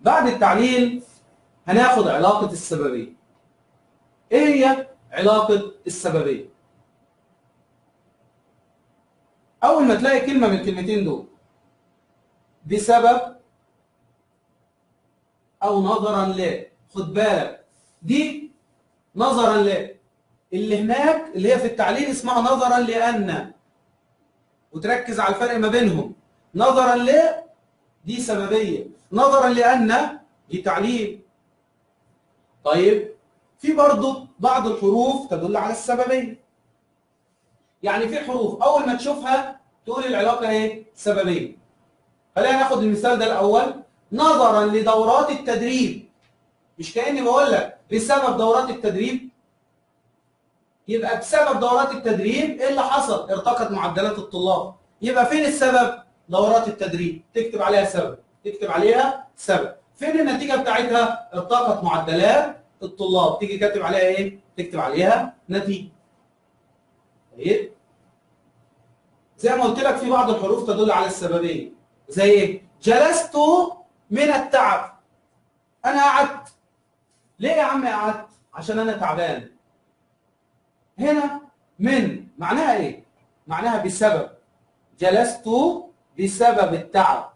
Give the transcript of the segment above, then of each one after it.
بعد التعليل هناخد علاقة السببية ايه هي علاقة السببية اول ما تلاقي كلمة من الكلمتين دول بسبب او نظرا ل خد بالك دي نظرا ل اللي هناك اللي هي في التعليل اسمها نظرا لان وتركز على الفرق ما بينهم نظرا ل دي سببيه نظرا لان دي تعليل طيب في برضه بعض الحروف تدل على السببيه يعني في حروف اول ما تشوفها تقول العلاقه ايه سببيه خلينا ناخد المثال ده الاول نظرا لدورات التدريب مش كاني بقول لك بسبب دورات التدريب يبقى بسبب دورات التدريب ايه اللي حصل ارتقت معدلات الطلاب يبقى فين السبب دورات التدريب تكتب عليها سبب تكتب عليها سبب فين النتيجه بتاعتها ارتقت معدلات الطلاب تيجي كاتب عليها ايه تكتب عليها نتيجه طيب زي ما قلت لك في بعض الحروف تدل على السببيه زي ايه جلست من التعب انا قعدت ليه يا عم قعدت عشان انا تعبان هنا من معناها ايه معناها بسبب جلست بسبب التعب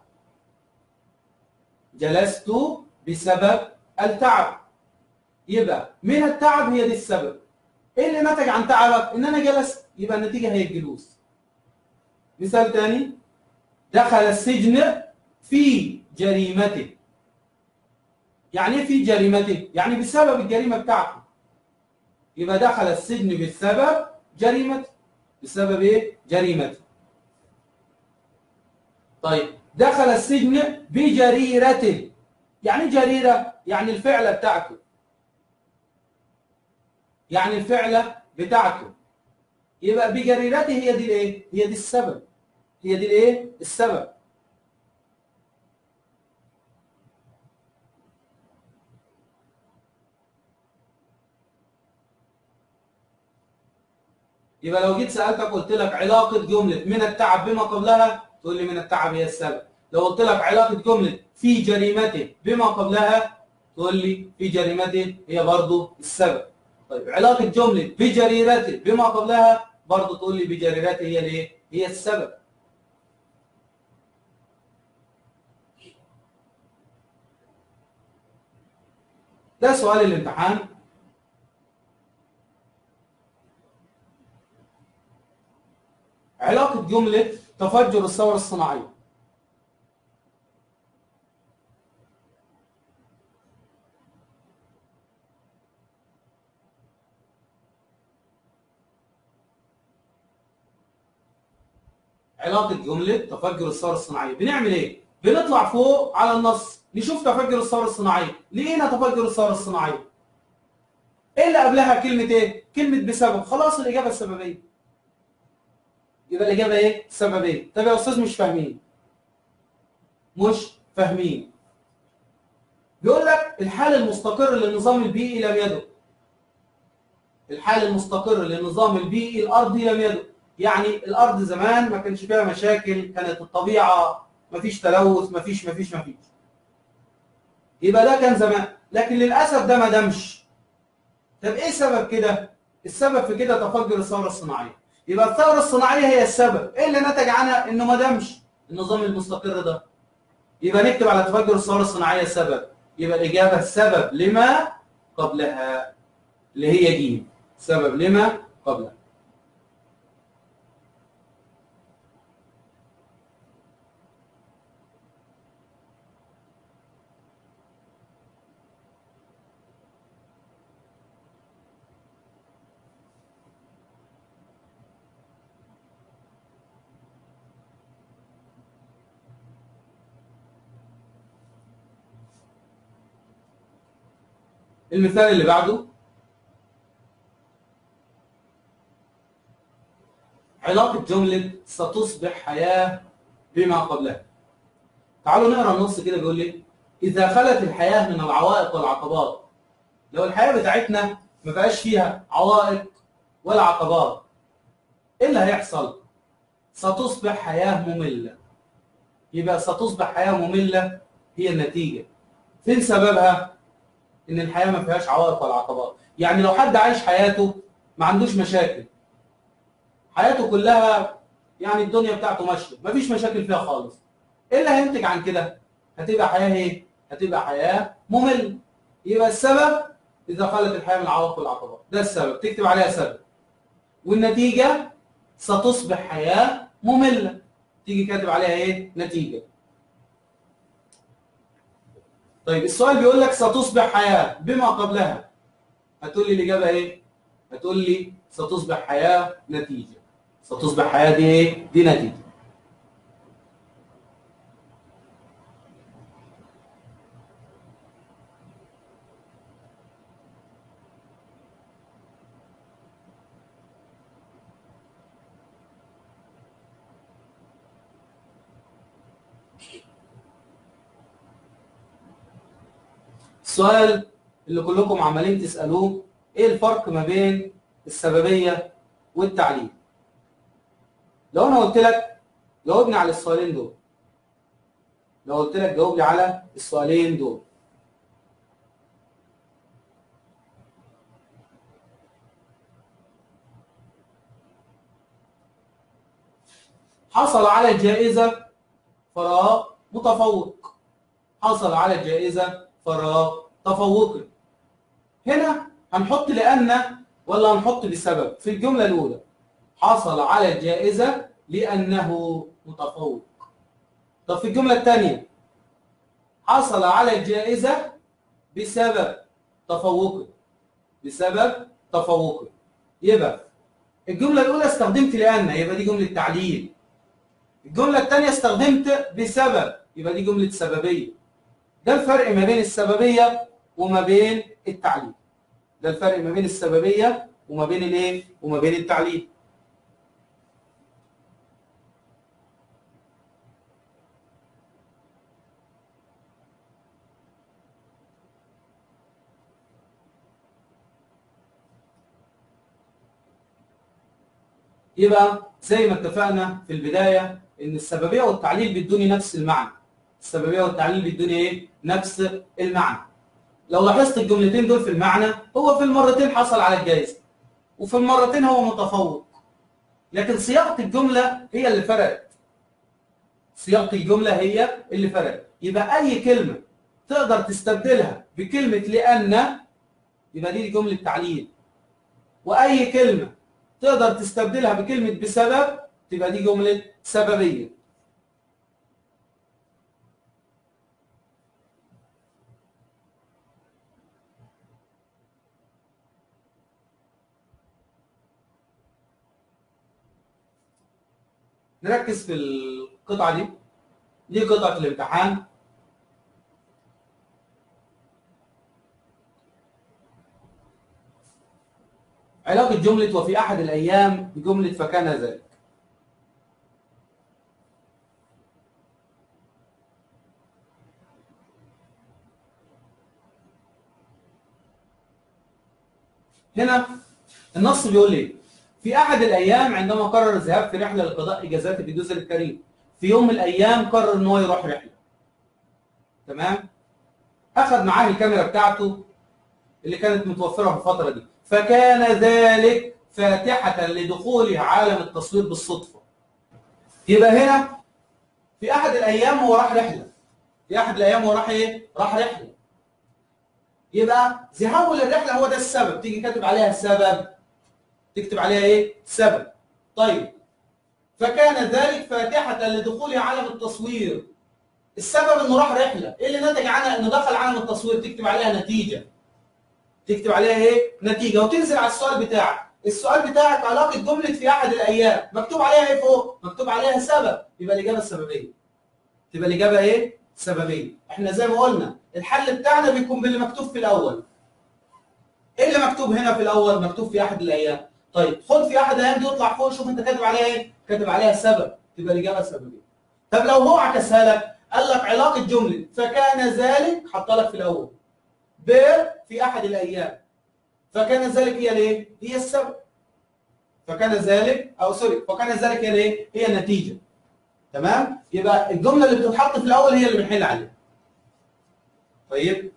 جلست بسبب التعب يبقى من التعب هي دي السبب ايه اللي نتج عن تعبك ان انا جلست يبقى النتيجه هي الجلوس مثال تاني دخل السجن في جريمته يعني ايه في جريمته يعني بسبب الجريمه بتاعته يبقى دخل السجن بسبب جريمته بسبب ايه جريمته طيب دخل السجن بجريرته يعني جريره يعني الفعله بتاعته يعني الفعله بتاعته يبقى بجريرته هي دي الايه هي دي السبب هي دي الايه السبب يبقى لو جيت سالتك قلت لك علاقه جمله من التعب بما قبلها تقول لي من التعب هي السبب لو قلت لك علاقه جمله في جريمته بما قبلها تقول لي في جريمته هي برضه السبب طيب علاقه جمله بجريرته بما قبلها برضه تقول لي بجريرته هي الايه هي السبب ده سؤال الامتحان علاقة جملة تفجر الثورة الصناعية علاقة جملة تفجر الثورة الصناعية بنعمل ايه؟ بنطلع فوق على النص نشوف تفجر الثورة الصناعية لقينا تفجر الثورة الصناعية ايه اللي قبلها كلمة ايه؟ كلمة بسبب خلاص الإجابة السببية يبقى الإجابة ايه؟ سببية طب يا أستاذ مش فاهمين مش فاهمين بيقول لك الحال المستقر للنظام البيئي لم يدم الحال المستقر للنظام البيئي الأرضي لم يدم يعني الأرض زمان ما كانش فيها مشاكل كانت الطبيعة ما فيش تلوث ما فيش ما فيش ما فيش يبقى ده كان زمان لكن للأسف ده ما دمش طب ايه سبب كده؟ السبب في كده تفجر الثورة الصناعية يبقى الثورة الصناعية هي السبب ايه اللي نتج عنها انه ما دمش النظام المستقر ده يبقى نكتب على تفجر الثورة الصناعية سبب يبقى الإجابة السبب لما قبلها اللي هي جيم سبب لما قبلها المثال اللي بعده علاقة جملة ستصبح حياة بما قبلها تعالوا نقرا النص كده بيقول لي إذا خلت الحياة من العوائق والعقبات لو الحياة بتاعتنا ما بقاش فيها عوائق ولا عقبات إيه اللي هيحصل؟ ستصبح حياة مملة يبقى ستصبح حياة مملة هي النتيجة فين سببها؟ ان الحياه ما فيهاش عوائق ولا عقبات يعني لو حد عايش حياته ما عندوش مشاكل حياته كلها يعني الدنيا بتاعته ماشيه مفيش مشاكل فيها خالص ايه اللي هينتج عن كده هتبقى حياه ايه هتبقى حياه ممل يبقى السبب اذا خلت الحياه من العوائق والعقبات ده السبب تكتب عليها سبب والنتيجه ستصبح حياه ممله تيجي كاتب عليها ايه نتيجه طيب السؤال بيقول لك ستصبح حياه بما قبلها هتقول لي الاجابه ايه هتقول لي ستصبح حياه نتيجه ستصبح حياه دي ايه دي نتيجه السؤال اللي كلكم عمالين تسألوه ايه الفرق ما بين السببية والتعليل لو انا قلت لك جاوبني على السؤالين دول لو قلت لك جاوب لي على السؤالين دول حصل على الجائزة فراغ متفوق حصل على الجائزة فراغ تفوقي هنا هنحط لأن ولا هنحط بسبب في الجملة الأولى حصل على الجائزة لأنه متفوق طب في الجملة الثانية حصل على الجائزة بسبب تفوقه بسبب تفوقه يبقى الجملة الأولى استخدمت لأن يبقى دي جملة تعليل الجملة الثانية استخدمت بسبب يبقى دي جملة سببية ده الفرق ما بين السببية وما بين التعليل ده الفرق ما بين السببية وما بين الايه وما بين التعليل يبقى زي ما اتفقنا في البداية ان السببية والتعليل بيدوني نفس المعنى السببية والتعليل بيدوني ايه نفس المعنى لو لاحظت الجملتين دول في المعنى هو في المرتين حصل على الجائزة وفي المرتين هو متفوق لكن صياغة الجملة هي اللي فرقت صياغة الجملة هي اللي فرقت يبقى أي كلمة تقدر تستبدلها بكلمة لأن يبقى دي جملة تعليل وأي كلمة تقدر تستبدلها بكلمة بسبب تبقى دي جملة سببية نركز في القطعة دي دي قطعة الامتحان علاقة جملة وفي أحد الأيام بجملة فكان ذلك هنا النص بيقول لي في أحد الأيام عندما قرر الذهاب في رحلة لقضاء إجازاته في جزر الكريم في يوم من الأيام قرر إن هو يروح رحلة تمام أخذ معاه الكاميرا بتاعته اللي كانت متوفرة في الفترة دي فكان ذلك فاتحة لدخوله عالم التصوير بالصدفة يبقى هنا في أحد الأيام هو راح رحلة في أحد الأيام هو راح إيه؟ راح رحلة يبقى ذهابه للرحلة هو ده السبب تيجي كاتب عليها السبب تكتب عليها إيه؟ سبب طيب فكان ذلك فاتحة لدخوله عالم التصوير السبب انه راح رحله ايه اللي نتج عنها انه دخل عالم التصوير تكتب عليها نتيجه تكتب عليها ايه نتيجه وتنزل على السؤال بتاعك السؤال بتاعك علاقه جمله في احد الايام مكتوب عليها ايه فوق مكتوب عليها سبب يبقى الاجابه السببيه تبقى الاجابه ايه سببيه احنا زي ما قلنا الحل بتاعنا بيكون باللي مكتوب في الاول ايه اللي مكتوب هنا في الاول مكتوب في احد الايام طيب خد في احد الايام دي واطلع فوق شوف انت كاتب عليها ايه كاتب عليها سبب تبقى الاجابه السببيه طب لو هو عكسها لك قال لك علاقه جمله فكان ذلك حط لك في الاول ب في احد الايام فكان ذلك هي الايه هي السبب فكان ذلك او سوري فكان ذلك هي الايه هي النتيجه تمام يبقى الجمله اللي بتتحط في الاول هي اللي بنحل عليها طيب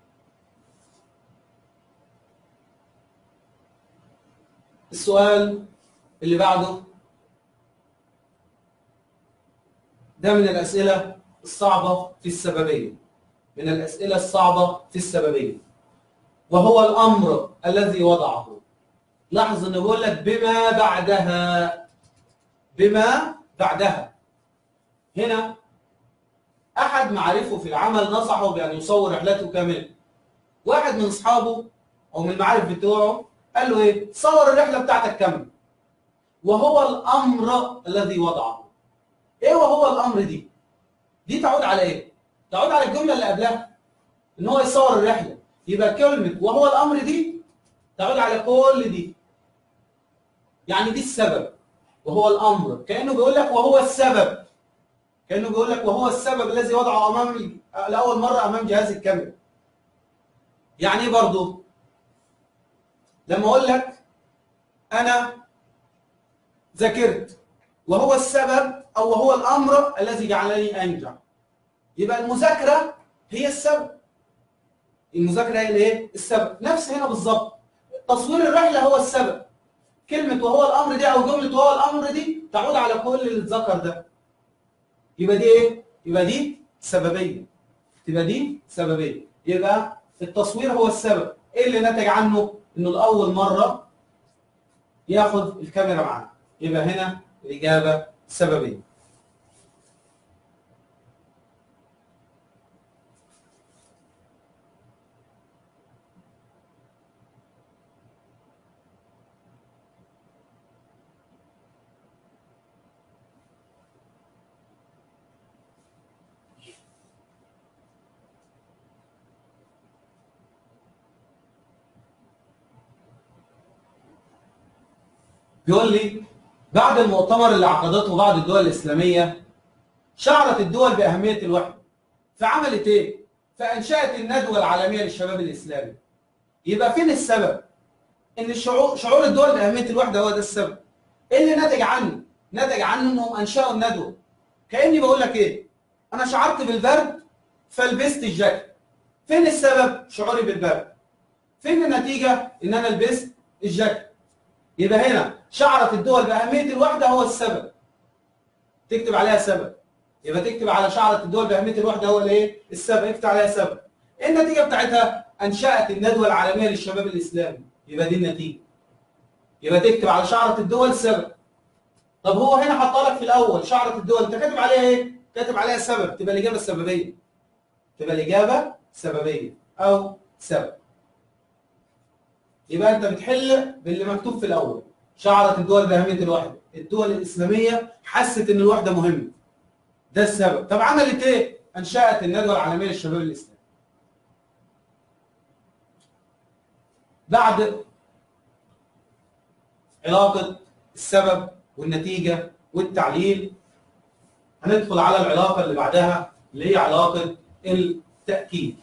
السؤال اللي بعده ده من الأسئلة الصعبة في السببية من الأسئلة الصعبة في السببية وهو الأمر الذي وضعه لاحظ انه بيقول لك بما بعدها بما بعدها هنا احد معارفه في العمل نصحه بان يصور رحلته كامله واحد من اصحابه او من المعارف بتوعه قال له ايه صور الرحله بتاعتك كامله وهو الامر الذي وضعه ايه وهو الامر دي دي تعود على ايه تعود على الجمله اللي قبلها ان هو يصور الرحله يبقى كلمه وهو الامر دي تعود على كل دي يعني دي السبب وهو الامر كانه بيقول لك وهو السبب كانه بيقول لك وهو السبب الذي وضعه امام لاول مره امام جهاز الكاميرا يعني ايه برضه لما اقول لك انا ذاكرت وهو السبب او وهو الامر الذي جعلني انجح يبقى المذاكره هي السبب المذاكره هي الايه السبب نفس هنا بالظبط تصوير الرحله هو السبب كلمه وهو الامر دي او جمله وهو الامر دي تعود على كل اللي اتذكر ده يبقى دي ايه يبقى دي سببيه تبقى دي سببيه يبقى التصوير هو السبب ايه اللي نتج عنه انه لاول مره ياخد الكاميرا معاه يبقى هنا الاجابه سببيه بيقول لي بعد المؤتمر اللي عقدته بعض الدول الإسلامية شعرت الدول بأهمية الوحدة فعملت إيه؟ فأنشأت الندوة العالمية للشباب الإسلامي يبقى فين السبب؟ إن الشعور شعور الدول بأهمية الوحدة هو ده السبب إيه اللي نتج عنه؟ نتج عنه إنهم أنشأوا الندوة كأني بقول لك إيه؟ أنا شعرت بالبرد فلبست الجاكيت فين السبب؟ شعوري بالبرد فين النتيجة؟ إن أنا لبست الجاكيت يبقى هنا شعرت الدول بأهمية الوحدة هو السبب تكتب عليها سبب يبقى تكتب على شعرت الدول بأهمية الوحدة هو الايه السبب اكتب عليها سبب ايه النتيجة بتاعتها أنشأت الندوة العالمية للشباب الإسلامي يبقى دي النتيجة يبقى تكتب على شعرت الدول سبب طب هو هنا حط لك في الأول شعرت الدول أنت كاتب عليها ايه كاتب عليها سبب تبقى الإجابة السببية تبقى الإجابة سببية أو سبب يبقى انت بتحل باللي مكتوب في الاول شعرت الدول باهميه الوحده الدول الاسلاميه حست ان الوحده مهمه ده السبب طب عملت ايه انشات الندوه العالميه للشباب الاسلامي بعد علاقه السبب والنتيجه والتعليل هندخل على العلاقه اللي بعدها اللي هي علاقه التاكيد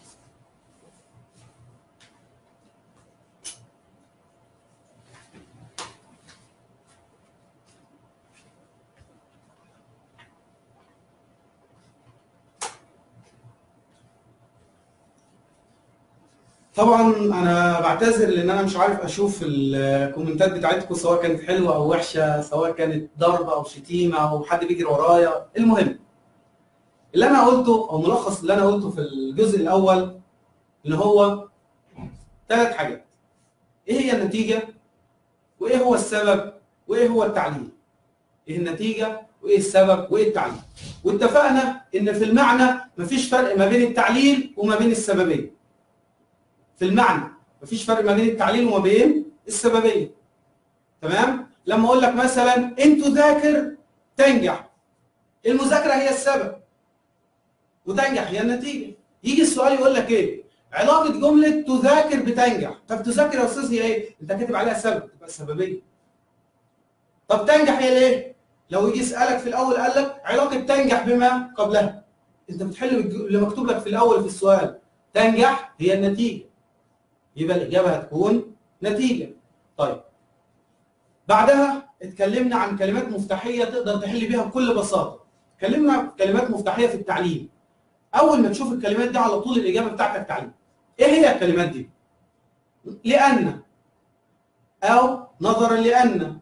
طبعا انا بعتذر لان انا مش عارف اشوف الكومنتات بتاعتكم سواء كانت حلوه او وحشه سواء كانت ضربه او شتيمه او حد بيجري ورايا المهم اللي انا قلته او ملخص اللي انا قلته في الجزء الاول اللي هو ثلاث حاجات ايه هي النتيجه وايه هو السبب وايه هو التعليل ايه النتيجه وايه السبب وايه التعليل واتفقنا ان في المعنى مفيش فرق ما بين التعليل وما بين السببيه في المعنى مفيش فرق ما بين التعليل وما بين السببيه تمام لما اقول لك مثلا ان تذاكر تنجح المذاكره هي السبب وتنجح هي النتيجه يجي السؤال يقول لك ايه علاقه جمله تذاكر بتنجح طب تذاكر يا استاذ هي ايه انت كاتب عليها سبب تبقى السببيه طب تنجح هي ليه لو يجي يسالك في الاول قال لك علاقه تنجح بما قبلها انت بتحل اللي مكتوب لك في الاول في السؤال تنجح هي النتيجه يبقى الإجابة هتكون نتيجة طيب بعدها اتكلمنا عن كلمات مفتاحية تقدر تحل بيها بكل بساطة اتكلمنا عن كلمات مفتاحية في التعليم اول ما تشوف الكلمات دي على طول الاجابه بتاعتك تعليم ايه هي الكلمات دي لان او نظرا لان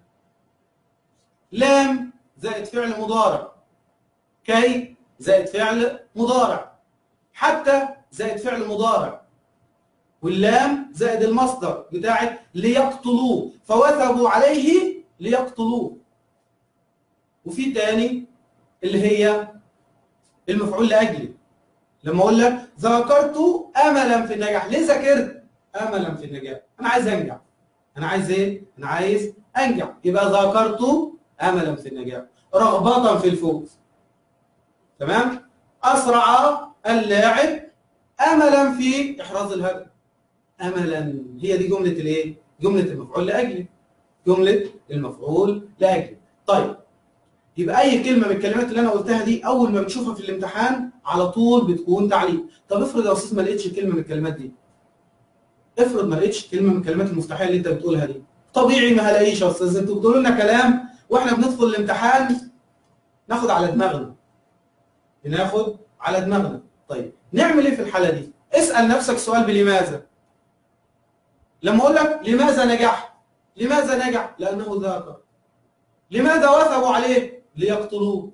لام زائد فعل مضارع كي زائد فعل مضارع حتى زائد فعل مضارع واللام زائد المصدر بتاعت ليقتلوه فوثبوا عليه ليقتلوه وفي تاني اللي هي المفعول لاجله لما اقول لك ذكرت املا في النجاح ليه ذاكرت املا في النجاح انا عايز انجح انا عايز ايه انا عايز انجح يبقى ذكرت املا في النجاح رغبه في الفوز تمام اسرع اللاعب املا في احراز الهدف املا هي دي جمله الايه جمله المفعول لاجله جمله المفعول لاجله طيب يبقى اي كلمه من الكلمات اللي انا قلتها دي اول ما بتشوفها في الامتحان على طول بتكون تعليم طب افرض يا استاذ ما لقيتش كلمه من الكلمات دي افرض ما لقيتش كلمه من الكلمات المفتاحيه اللي انت بتقولها دي طبيعي ما هلاقيش يا استاذ انتوا بتقولوا لنا كلام واحنا بندخل الامتحان ناخد على دماغنا بناخد على دماغنا طيب نعمل ايه في الحاله دي اسال نفسك سؤال بلماذا لما اقول لك لماذا نجح لماذا نجح لانه ذاكر لماذا وثبوا عليه ليقتلوه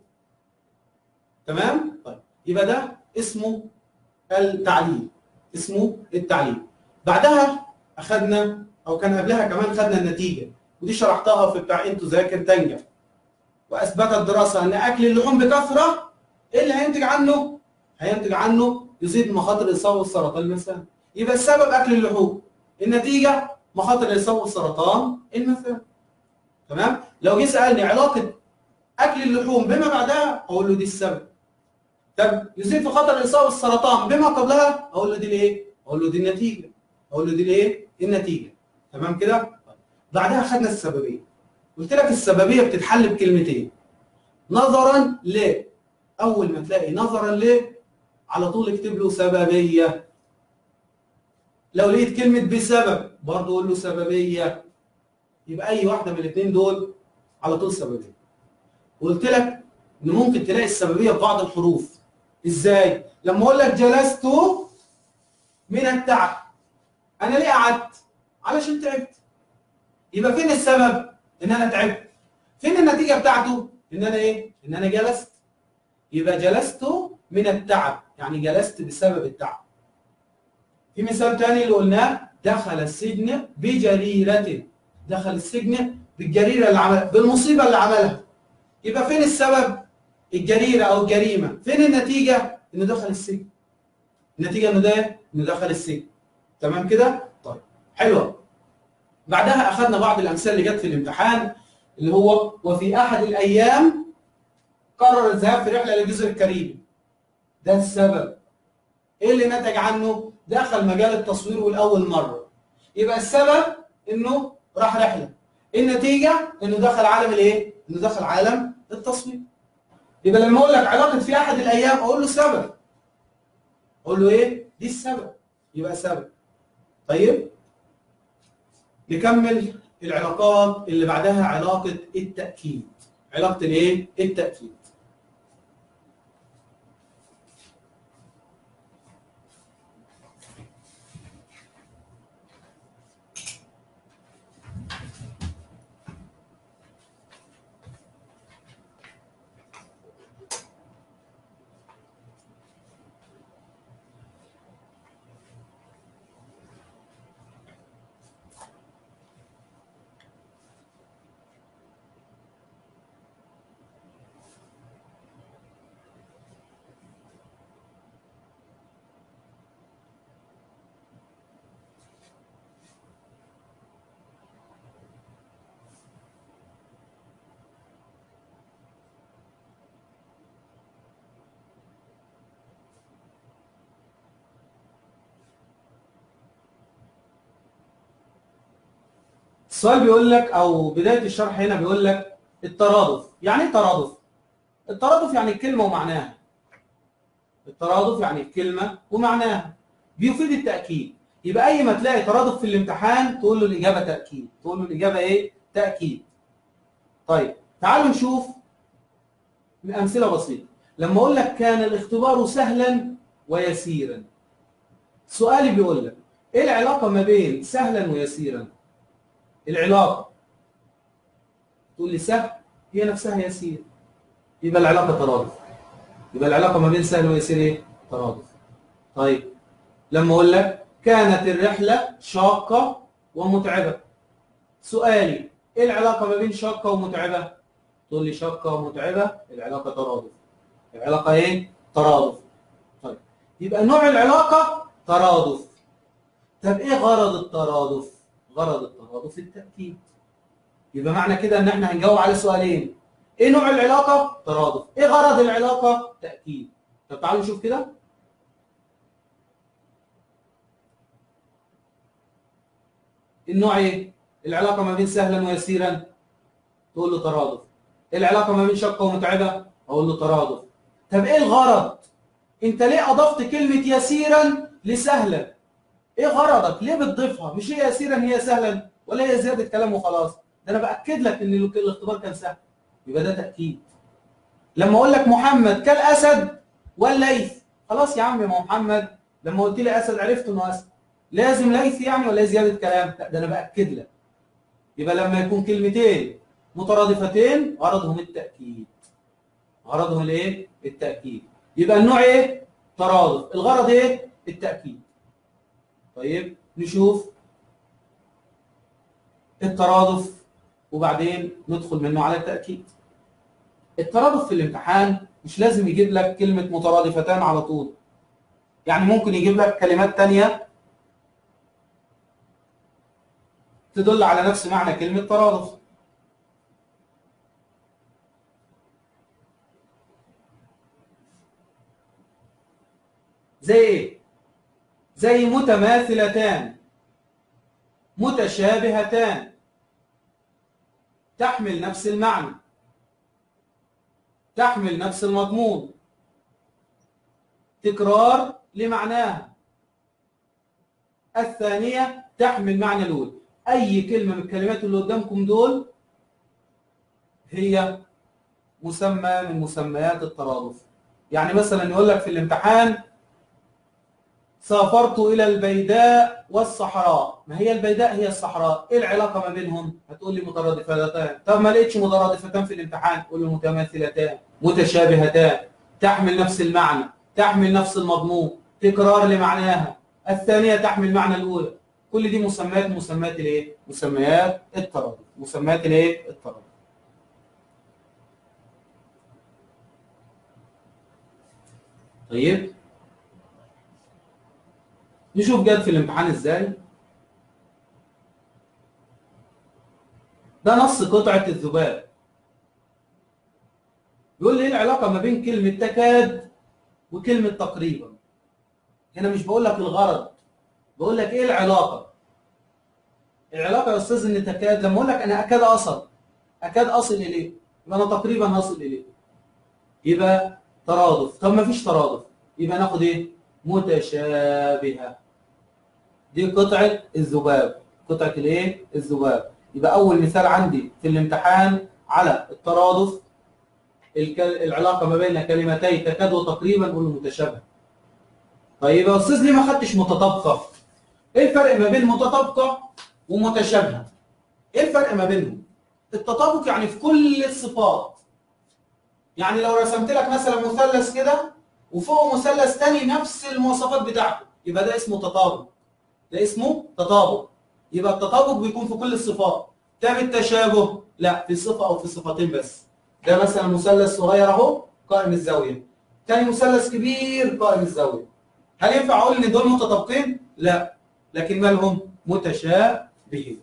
تمام طيب يبقى ده اسمه التعليل اسمه التعليل بعدها اخذنا او كان قبلها كمان خدنا النتيجه ودي شرحتها في بتاع انتوا ذاكر تنجح واثبتت الدراسه ان اكل اللحوم بكثره ايه اللي هينتج عنه هينتج عنه يزيد مخاطر الاصابه بالسرطان المثاني يبقى السبب اكل اللحوم النتيجه مخاطر الاصابه بالسرطان المثاني تمام لو جه سالني علاقه اكل اللحوم بما بعدها اقول له دي السبب طب يزيد في خطر الاصابه بالسرطان بما قبلها اقول له دي الايه اقول له دي النتيجه اقول له دي الايه النتيجه تمام كده طيب. بعدها خدنا السببيه قلت لك السببيه بتتحل بكلمتين نظرا ل اول ما تلاقي نظرا ل على طول اكتب له سببيه لو لقيت كلمه بسبب برضه قول له سببيه يبقى اي واحده من الاثنين دول على طول سببيه وقلت لك ان ممكن تلاقي السببيه في بعض الحروف ازاي لما اقول لك جلست من التعب انا ليه قعدت علشان تعبت يبقى فين السبب ان انا تعبت فين النتيجه بتاعته ان انا ايه ان انا جلست يبقى جلست من التعب يعني جلست بسبب التعب في مثال تاني اللي قلناه دخل السجن بجريرة دخل السجن بالجريرة اللي عملها بالمصيبة اللي عملها يبقى فين السبب الجريرة أو الجريمة فين النتيجة إنه دخل السجن النتيجة إنه ده إنه دخل السجن تمام كده طيب حلوة بعدها أخذنا بعض الأمثلة اللي جت في الامتحان اللي هو وفي أحد الأيام قرر الذهاب في رحلة للجزر الكاريبي ده السبب ايه اللي نتج عنه دخل مجال التصوير والأول مرة يبقى السبب انه راح رحلة النتيجة انه دخل عالم الايه انه دخل عالم التصوير يبقى لما اقول لك علاقة في احد الايام اقول له سبب اقول له ايه دي السبب يبقى سبب طيب نكمل العلاقات اللي بعدها علاقة التأكيد علاقة الايه التأكيد السؤال بيقول لك او بدايه الشرح هنا بيقول لك الترادف يعني ايه ترادف الترادف يعني الكلمه ومعناها الترادف يعني الكلمه ومعناها بيفيد التاكيد يبقى اي ما تلاقي ترادف في الامتحان تقول له الاجابه تاكيد تقول له الاجابه ايه تاكيد طيب تعالوا نشوف امثله بسيطه لما اقول لك كان الاختبار سهلا ويسيرا سؤالي بيقول لك ايه العلاقة ما بين سهلا ويسيرا العلاقة تقول لي سهل هي نفسها يسير يبقى العلاقة ترادف يبقى العلاقة ما بين سهل ويسير ايه ترادف طيب لما اقول لك كانت الرحلة شاقة ومتعبة سؤالي ايه العلاقة ما بين شاقة ومتعبة تقول لي شاقة ومتعبة العلاقة ترادف العلاقة ايه ترادف طيب يبقى نوع العلاقة ترادف طب ايه غرض الترادف غرض الترادف التأكيد يبقى معنى كده ان احنا هنجاوب على سؤالين ايه نوع العلاقة ترادف ايه غرض العلاقة تأكيد طب تعالوا نشوف كده النوع ايه العلاقة ما بين سهلا ويسيرا تقول له ترادف ايه العلاقة ما بين شقة ومتعبة اقول له ترادف طب ايه الغرض انت ليه اضفت كلمة يسيرا لسهلا ايه غرضك ليه بتضيفها مش هي يسيرا هي سهلا ولا هي زيادة كلام وخلاص ده انا باكد لك ان الاختبار كان سهل يبقى ده تاكيد لما اقول لك محمد كالاسد والليث خلاص يا عم ما محمد لما قلت لي اسد عرفت انه اسد لازم ليث يعني ولا زياده كلام لا ده انا باكد لك يبقى لما يكون كلمتين مترادفتين غرضهم التاكيد غرضهم الايه التاكيد يبقى النوع ايه ترادف الغرض ايه التاكيد طيب نشوف الترادف وبعدين ندخل منه على التأكيد الترادف في الامتحان مش لازم يجيب لك كلمة مترادفتان على طول يعني ممكن يجيب لك كلمات تانية تدل على نفس معنى كلمة ترادف زي ايه؟ زي متماثلتان متشابهتان تحمل نفس المعنى تحمل نفس المضمون تكرار لمعناها الثانية تحمل معنى الأولى أي كلمة من الكلمات اللي قدامكم دول هي مسمى من مسميات الترادف يعني مثلا يقول لك في الامتحان سافرت إلى البيداء والصحراء ما هي البيداء هي الصحراء إيه العلاقة ما بينهم هتقول لي مترادفتان طب ما لقيتش مترادفتان في الامتحان قول لي متماثلتان متشابهتان تحمل نفس المعنى تحمل نفس المضمون تكرار لمعناها الثانية تحمل معنى الأولى كل دي مسميات مسميات الايه مسميات الترادف مسميات الايه الترادف طيب نشوف جت في الامتحان ازاي ده نص قطعة الذباب بيقول لي ايه العلاقة ما بين كلمة تكاد وكلمة تقريبا هنا مش بقول لك الغرض بقول لك ايه العلاقة العلاقة يا استاذ ان تكاد لما اقول لك انا اكاد اصل اكاد اصل اليه يبقى انا تقريبا هصل اليه يبقى ترادف طب ما فيش ترادف يبقى ناخد ايه متشابهة دي قطعة الذباب قطعة الايه الذباب يبقى اول مثال عندي في الامتحان على الترادف العلاقة ما بين كلمتي تكاد وتقريبا نقول متشابه طيب يا استاذ ليه ما خدتش متطابقة ايه الفرق ما بين متطابقة ومتشابهة ايه الفرق ما بينهم التطابق يعني في كل الصفات يعني لو رسمت لك مثلا مثلث كده وفوق مثلث تاني نفس المواصفات بتاعته يبقى ده اسمه تطابق ده اسمه تطابق يبقى التطابق بيكون في كل الصفات طب التشابه لا في صفة او في صفتين بس ده مثلا مثلث صغير اهو قائم الزاوية تاني مثلث كبير قائم الزاوية هل ينفع اقول ان دول متطابقين لا لكن مالهم متشابهين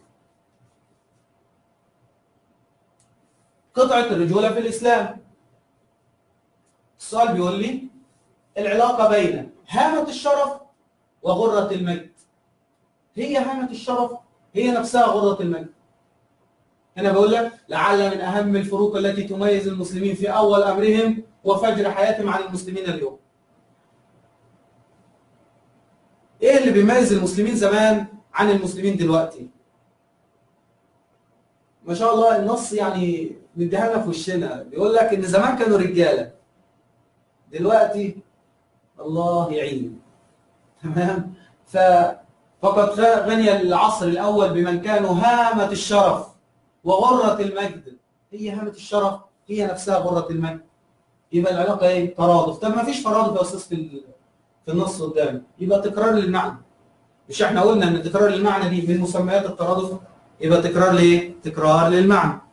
قطعة الرجولة في الإسلام السؤال بيقول لي العلاقة بين هامة الشرف وغرة المجد هي هامة الشرف هي نفسها غرة المجد هنا بقول لك لعل من أهم الفروق التي تميز المسلمين في أول أمرهم وفجر حياتهم عن المسلمين اليوم إيه اللي بيميز المسلمين زمان عن المسلمين دلوقتي ما شاء الله النص يعني مديها لنا في وشنا بيقول لك ان زمان كانوا رجاله دلوقتي الله يعين تمام ف فقد غني العصر الأول بمن كانوا هامة الشرف وغرة المجد هي هامة الشرف هي نفسها غرة المجد يبقى العلاقة ايه؟ ترادف طب ما فيش ترادف يا أستاذ في في النص قدامي يبقى تكرار للمعنى مش احنا قلنا ان تكرار المعنى دي من مسميات الترادف يبقى تكرار لايه؟ تكرار للمعنى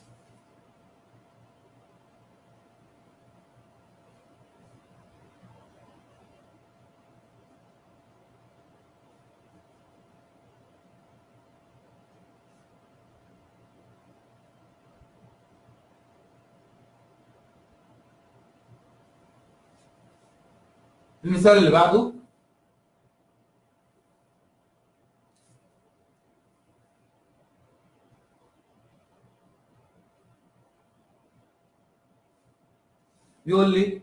المثال اللي بعده بيقول لي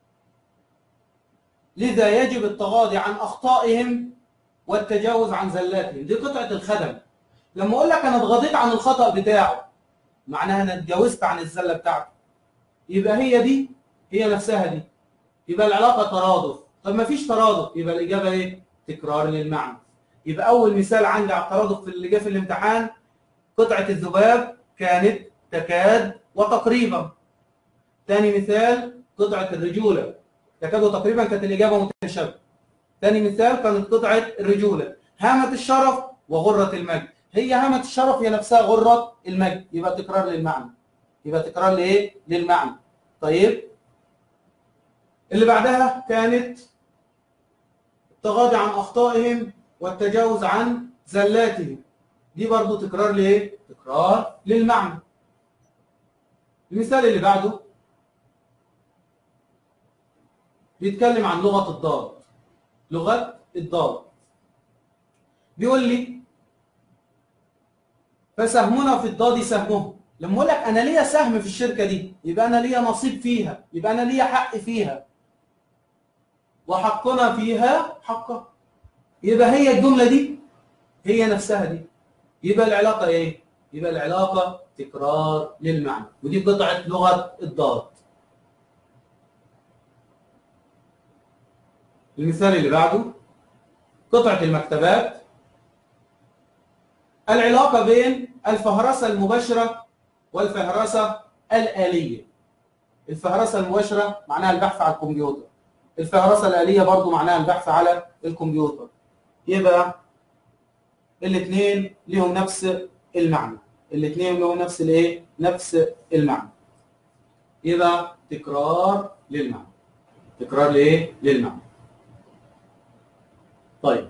لذا يجب التغاضي عن اخطائهم والتجاوز عن زلاتهم دي قطعه الخدم لما اقول لك انا اتغاضيت عن الخطا بتاعه معناها انا اتجاوزت عن الزله بتاعته يبقى هي دي هي نفسها دي يبقى العلاقه ترادف طب ما فيش ترادف يبقى الاجابه ايه تكرار للمعنى يبقى اول مثال عندي على الترادف في اللي جه في الامتحان قطعه الذباب كانت تكاد وتقريبا ثاني مثال قطعه الرجوله تكاد وتقريبا كانت الاجابه متشابهه ثاني مثال كانت قطعه الرجوله هامه الشرف وغره المجد هي هامه الشرف هي نفسها غره المجد يبقى تكرار للمعنى يبقى تكرار لايه للمعنى طيب اللي بعدها كانت التغاضي عن اخطائهم والتجاوز عن زلاتهم دي برضو تكرار لايه تكرار للمعنى المثال اللي بعده بيتكلم عن لغه الضاد لغه الضاد بيقول لي فسهمنا في الضاد سهمهم لما اقول لك انا ليا سهم في الشركه دي يبقى انا ليا نصيب فيها يبقى انا ليا حق فيها وحقنا فيها حقه يبقى هي الجمله دي هي نفسها دي يبقى العلاقه ايه يبقى العلاقه تكرار للمعنى ودي قطعه لغه الضاد المثال اللي بعده قطعه المكتبات العلاقه بين الفهرسه المباشره والفهرسه الاليه الفهرسه المباشره معناها البحث على الكمبيوتر الفهرسه الاليه برضو معناها البحث على الكمبيوتر يبقى الاثنين ليهم نفس المعنى الاثنين لهم نفس الايه نفس المعنى يبقى تكرار للمعنى تكرار لايه للمعنى طيب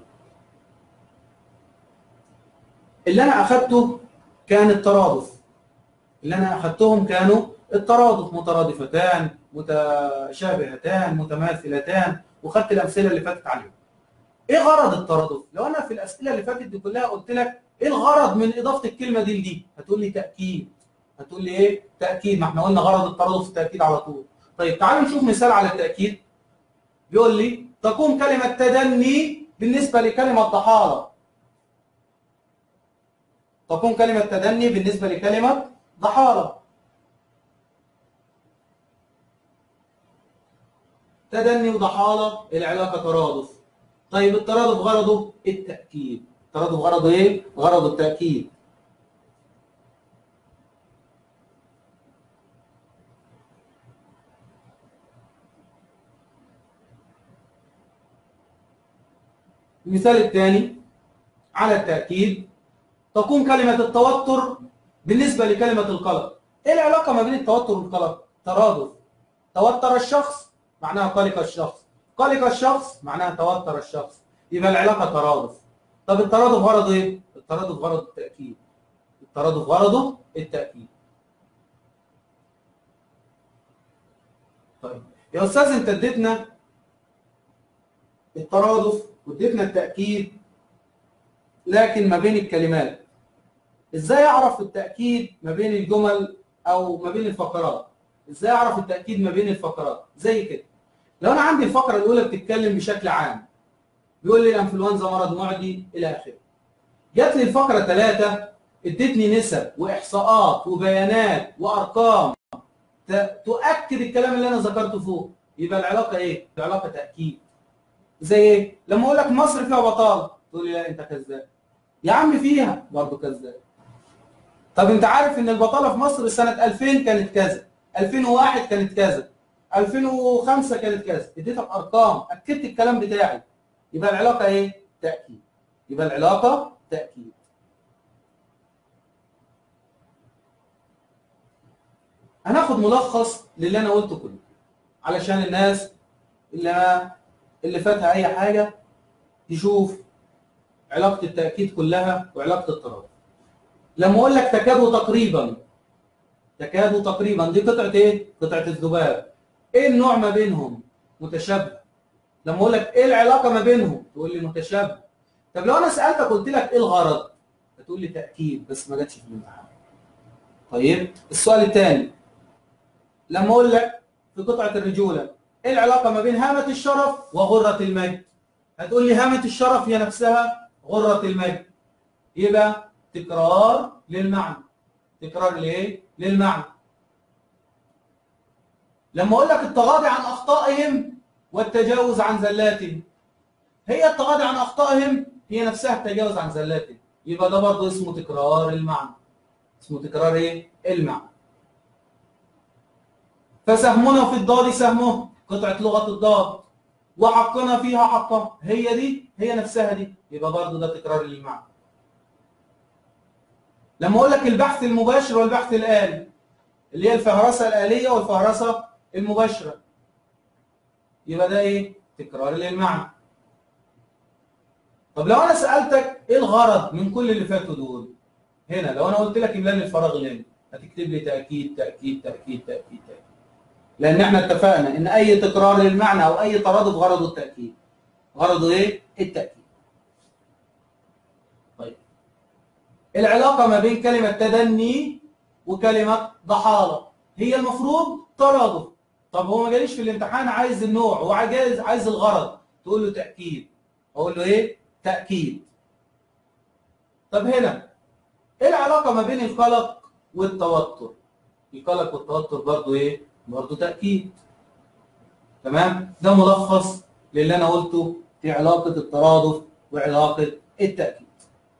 اللي انا اخذته كان الترادف اللي انا اخذتهم كانوا الترادف مترادفتان متشابهتان متماثلتان وخدت الامثله اللي فاتت عليهم ايه غرض الترادف لو انا في الاسئله اللي فاتت دي كلها قلت لك ايه الغرض من اضافه الكلمه دي لدي هتقول لي تاكيد هتقول لي ايه تاكيد ما احنا قلنا غرض الترادف التاكيد على طول طيب تعالوا نشوف مثال على التاكيد بيقول لي تقوم كلمه تدني بالنسبه لكلمه ضحاله تقوم كلمه تدني بالنسبه لكلمه ضحاله تدني وضحاله العلاقه ترادف طيب الترادف غرضه التاكيد الترادف غرضه ايه غرضه التاكيد المثال الثاني على التأكيد تقوم كلمة التوتر بالنسبة لكلمة القلق ايه العلاقة ما بين التوتر والقلق ترادف توتر الشخص معناها قلق الشخص قلق الشخص معناها توتر الشخص يبقى العلاقة ترادف طب الترادف غرضه ايه الترادف غرضه التأكيد الترادف غرضه التأكيد طيب يا استاذ انت اديتنا الترادف واديتنا التأكيد لكن ما بين الكلمات ازاي اعرف التأكيد ما بين الجمل او ما بين الفقرات ازاي اعرف التأكيد ما بين الفقرات زي كده لو انا عندي الفقرة الاولى بتتكلم بشكل عام بيقول لي الانفلونزا مرض معدي الى اخره جات لي الفقرة ثلاثة ادتني نسب واحصاءات وبيانات وارقام تؤكد الكلام اللي انا ذكرته فوق يبقى العلاقه ايه العلاقه تاكيد زي ايه لما اقول لك مصر فيها بطاله تقول لي لا انت كذاب يا عم فيها برضه كذاب طب انت عارف ان البطاله في مصر سنه 2000 كانت كذا 2001 كانت كذا 2005 كانت كذا اديتك ارقام اكدت الكلام بتاعي يبقى العلاقه ايه تاكيد يبقى العلاقه تاكيد هناخد ملخص للي انا قلته كله علشان الناس اللي اللي فاتها اي حاجه يشوف علاقه التاكيد كلها وعلاقه الترابط لما اقول لك تكاد تقريبا تكاد تقريبا دي قطعه ايه قطعه الذباب ايه النوع ما بينهم متشابه لما اقول لك ايه العلاقه ما بينهم تقول لي متشابه طب لو انا سالتك قلت لك ايه الغرض هتقول لي تاكيد بس ما جاتش في الامتحان طيب السؤال الثاني لما اقول لك في قطعه الرجوله ايه العلاقه ما بين هامه الشرف وغره المجد هتقول لي هامه الشرف هي نفسها غره المجد يبقى تكرار للمعنى تكرار لايه للمعنى لما اقول لك التغاضي عن اخطائهم والتجاوز عن زلاتهم هي التغاضي عن اخطائهم هي نفسها التجاوز عن زلاتهم يبقى ده برضه اسمه تكرار المعنى اسمه تكرار ايه المعنى فسهمنا في الضاد سهمه قطعة لغة الضاد وحقنا فيها حقه هي دي هي نفسها دي يبقى برضه ده تكرار للمعنى لما اقول لك البحث المباشر والبحث الآلي اللي هي الفهرسة الآلية والفهرسة المباشرة يبقى ده ايه تكرار للمعنى طب لو انا سألتك ايه الغرض من كل اللي فاتوا دول هنا لو انا قلت لك املا لي الفراغ اللي هنا هتكتب لي تأكيد تأكيد تأكيد تأكيد تأكيد لان احنا اتفقنا ان اي تكرار للمعنى او اي ترادف غرضه التاكيد غرضه ايه التاكيد طيب العلاقه ما بين كلمه تدني وكلمه ضحاله هي المفروض ترادف طب هو ما جاليش في الامتحان عايز النوع هو عايز عايز الغرض تقول له تاكيد اقول له ايه تاكيد طب هنا ايه العلاقه ما بين القلق والتوتر القلق والتوتر برضه ايه برضه تأكيد تمام ده ملخص للي أنا قلته في علاقة الترادف وعلاقة التأكيد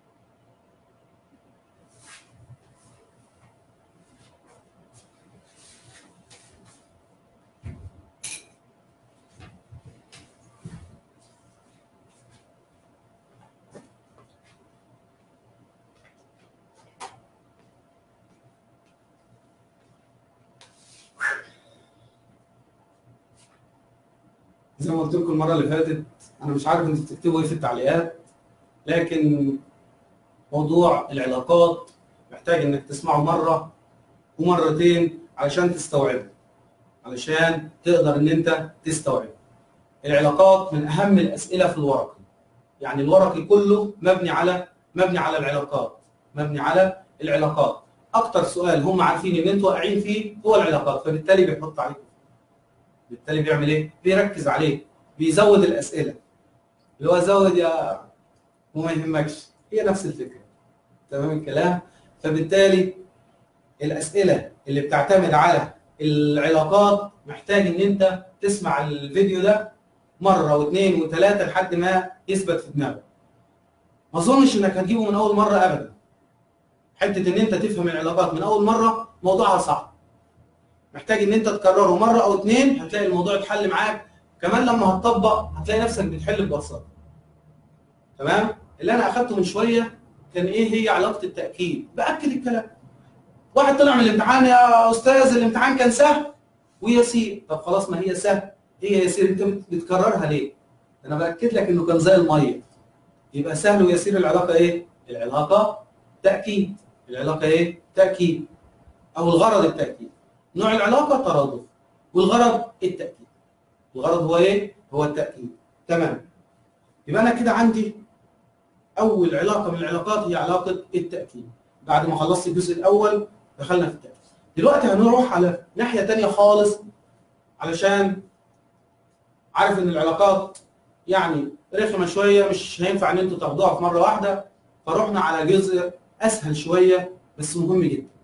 زي ما قلت لكم المره اللي فاتت انا مش عارف انتوا بتكتبوا ايه في التعليقات لكن موضوع العلاقات محتاج انك تسمعه مره ومرتين علشان تستوعبه علشان تقدر ان انت تستوعبه العلاقات من اهم الاسئله في الورقي يعني الورقي كله مبني على مبني على العلاقات مبني على العلاقات اكتر سؤال هم عارفين ان انتوا واقعين فيه هو العلاقات فبالتالي بيحط عليكم بالتالي بيعمل ايه؟ بيركز عليه بيزود الاسئله اللي هو زود يا وما يهمكش هي نفس الفكره تمام الكلام فبالتالي الاسئله اللي بتعتمد على العلاقات محتاج ان انت تسمع الفيديو ده مره واثنين وثلاثه لحد ما يثبت في دماغك ما اظنش انك هتجيبه من اول مره ابدا حته ان انت تفهم العلاقات من اول مره موضوعها صعب محتاج ان انت تكرره مره او اتنين هتلاقي الموضوع اتحل معاك كمان لما هتطبق هتلاقي نفسك بتحل ببساطه تمام اللي انا اخدته من شويه كان ايه هي علاقه التاكيد باكد الكلام واحد طلع من الامتحان يا استاذ الامتحان كان سهل ويسير طب خلاص ما هي سهل هي يسير انت بتكررها ليه انا باكد لك انه كان زي الميه يبقى سهل ويسير العلاقه ايه العلاقه تاكيد العلاقه ايه تاكيد او الغرض التاكيد نوع العلاقه ترادف والغرض التاكيد الغرض هو ايه هو التاكيد تمام يبقى انا كده عندي اول علاقه من العلاقات هي علاقه التاكيد بعد ما خلصت الجزء الاول دخلنا في التاكيد دلوقتي هنروح على ناحيه تانية خالص علشان عارف ان العلاقات يعني رخمه شويه مش هينفع ان انتوا تاخدوها في مره واحده فرحنا على جزء اسهل شويه بس مهم جدا